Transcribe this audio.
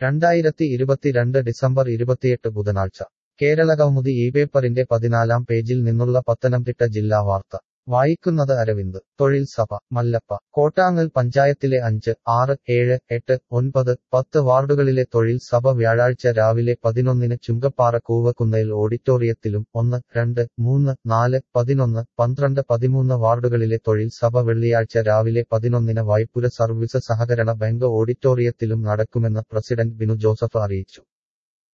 രണ്ടായിരത്തി ഇരുപത്തിരണ്ട് ഡിസംബർ ഇരുപത്തിയെട്ട് ബുധനാഴ്ച കേരളകൗമുദി ഈ പേപ്പറിന്റെ പതിനാലാം പേജിൽ നിന്നുള്ള പത്തനംതിട്ട ജില്ലാ വാർത്ത വായിക്കുന്നത് അരവിന്ദ് തൊഴിൽ സഭ മല്ലപ്പ കോട്ടാങ്ങൽ പഞ്ചായത്തിലെ അഞ്ച് ആറ് ഏഴ് എട്ട് ഒൻപത് പത്ത് വാർഡുകളിലെ തൊഴിൽ സഭ വ്യാഴാഴ്ച രാവിലെ പതിനൊന്നിന് ചുങ്കപ്പാറ കൂവക്കുന്നേൽ ഓഡിറ്റോറിയത്തിലും ഒന്ന് രണ്ട് മൂന്ന് നാല് പതിനൊന്ന് പന്ത്രണ്ട് പതിമൂന്ന് വാർഡുകളിലെ തൊഴിൽ സഭ വെള്ളിയാഴ്ച രാവിലെ പതിനൊന്നിന് വായ്പുര സർവീസ് സഹകരണ ബാങ്ക് ഓഡിറ്റോറിയത്തിലും നടക്കുമെന്ന് പ്രസിഡന്റ് ബിനു ജോസഫ് അറിയിച്ചു